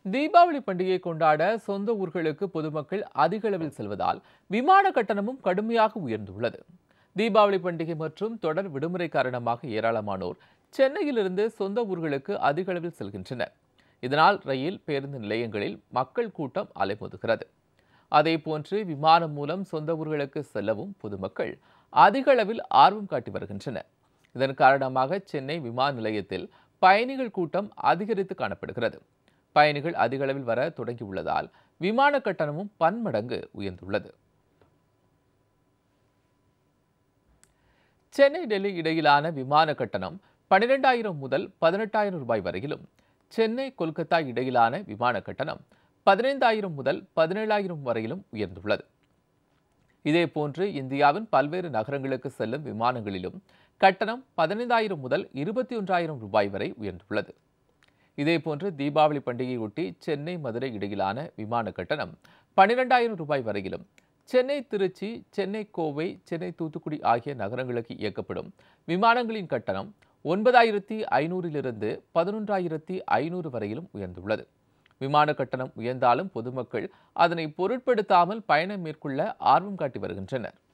தீபாவளி பண்டிகையை கொண்டாட சொந்த ஊர்களுக்கு பொதுமக்கள் அதிக அளவில் செல்வதால் விமான கட்டணமும் கடுமையாக உயர்ந்துள்ளது தீபாவளி பண்டிகை மற்றும் தொடர் விடுமுறை காரணமாக ஏராளமானோர் சென்னையிலிருந்து சொந்த ஊர்களுக்கு அதிக அளவில் செல்கின்றனர் இதனால் ரயில் பேருந்து நிலையங்களில் மக்கள் கூட்டம் அலைமோதுகிறது அதேபோன்று விமானம் மூலம் சொந்த ஊர்களுக்கு செல்லவும் பொதுமக்கள் அதிக அளவில் ஆர்வம் காட்டி வருகின்றனர் இதன் காரணமாக சென்னை விமான நிலையத்தில் பயணிகள் கூட்டம் அதிகரித்து காணப்படுகிறது பயணிகள் அதிக அளவில் வர தொடங்கியுள்ளதால் விமான கட்டணமும் பன்மடங்கு உயர்ந்துள்ளது சென்னை டெல்லி இடையிலான விமான கட்டணம் பன்னிரெண்டாயிரம் முதல் பதினெட்டாயிரம் ரூபாய் வரையிலும் சென்னை கொல்கத்தா இடையிலான விமான கட்டணம் பதினைந்தாயிரம் முதல் பதினேழாயிரம் வரையிலும் உயர்ந்துள்ளது இதேபோன்று இந்தியாவின் பல்வேறு நகரங்களுக்கு செல்லும் விமானங்களிலும் கட்டணம் பதினைந்தாயிரம் முதல் இருபத்தி ஒன்றாயிரம் ரூபாய் வரை உயர்ந்துள்ளது இதேபோன்று தீபாவளி பண்டிகையொட்டி சென்னை மதுரை இடையிலான விமான கட்டணம் பன்னிரெண்டாயிரம் ரூபாய் வரையிலும் சென்னை திருச்சி சென்னை கோவை சென்னை தூத்துக்குடி ஆகிய நகரங்களுக்கு இயக்கப்படும் விமானங்களின் கட்டணம் ஒன்பதாயிரத்தி ஐநூறிலிருந்து பதினொன்றாயிரத்தி ஐநூறு வரையிலும் உயர்ந்துள்ளது விமான கட்டணம் உயர்ந்தாலும் பொதுமக்கள் அதனை பொருட்படுத்தாமல் பயணம் மேற்கொள்ள ஆர்வம் காட்டி வருகின்றனர்